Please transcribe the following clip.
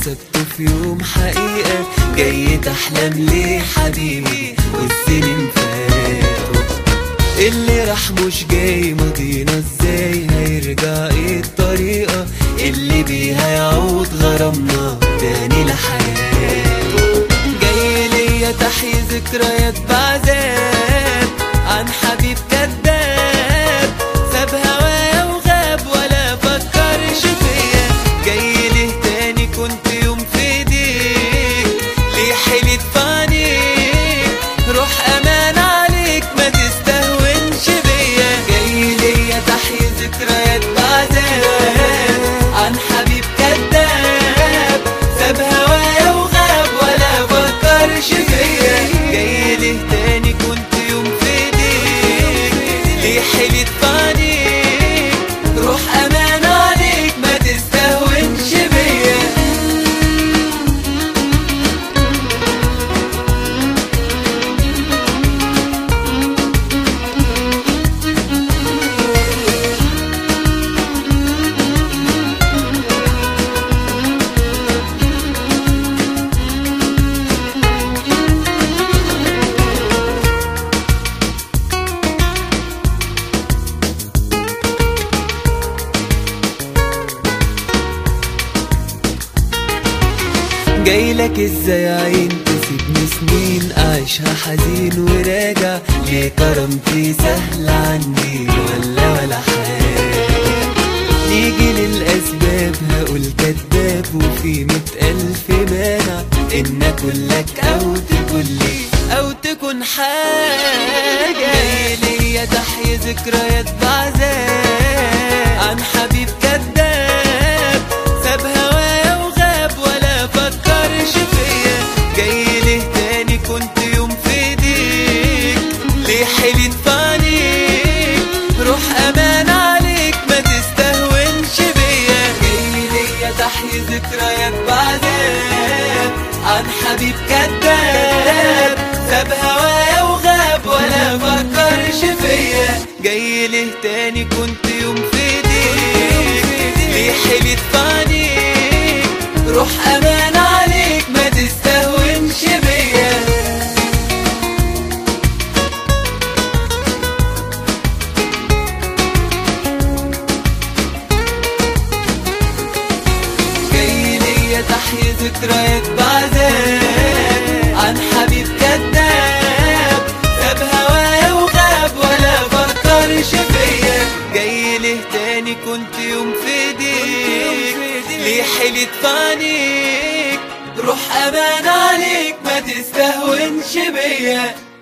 حسبته في يوم حقيقة جاي تحلم ليه حبيبي والسنين فاتوا اللي راح مش جاي ماضينا ازاي هيرجع ايه الطريقة اللي بيها يعود غرامنا تاني لحياته جاي ليا تحيي ذكريات بعذاب عن حبيب كذاب ساب هوايا وغاب ولا فكرش فيا جاي ليه تاني كنت يوم في ايديك ليه حلت في عينيك روح امان عليك ما تستهونش بيا جاي ليا تحيي ذكريات بعذاب عن حبيب كذاب ساب هوايا وغاب ولا فكرش فيا جاي ليه تاني كنت يوم في ايديك ليه حلت في عينيك روح امان عليك ما تستهونش بيا جاي لك ازاي يا عين تسيبني سنين اعيشها حزين وراجع ليه كرامتي سهل عندي ولا ولا حاجة نيجي للأسباب هقول كداب وفي مئة ألف مانع إن أكون لك أو تكون لي أو تكون حاجة جاي ليا تحيي ذكريات بعذاب عن حبيب كذاب ساب هوايا وغاب ولا فكرش فيا جاي ليه تاني كنت يوم في ايديك ليه حلت في عينيك روح امان عليك ما تستهونش بيا جاي ليا تحيي ذكريات بعذاب عن حبيب كذاب ساب هوايا وغاب ولا فكرش فيا جاي ليه تاني كنت يوم في ايديك ليه حلت في عينيك روح امان عليك ما تستهونش بيا جاي ليا تحيي ذكريات بعذاب عن حبيب كذاب ساب هوايا وغاب ولا فكرش فيا جاي ليه تاني كنت يوم في ايديك ليه حلت في عينيك روح امان عليك ما تستهونش بيا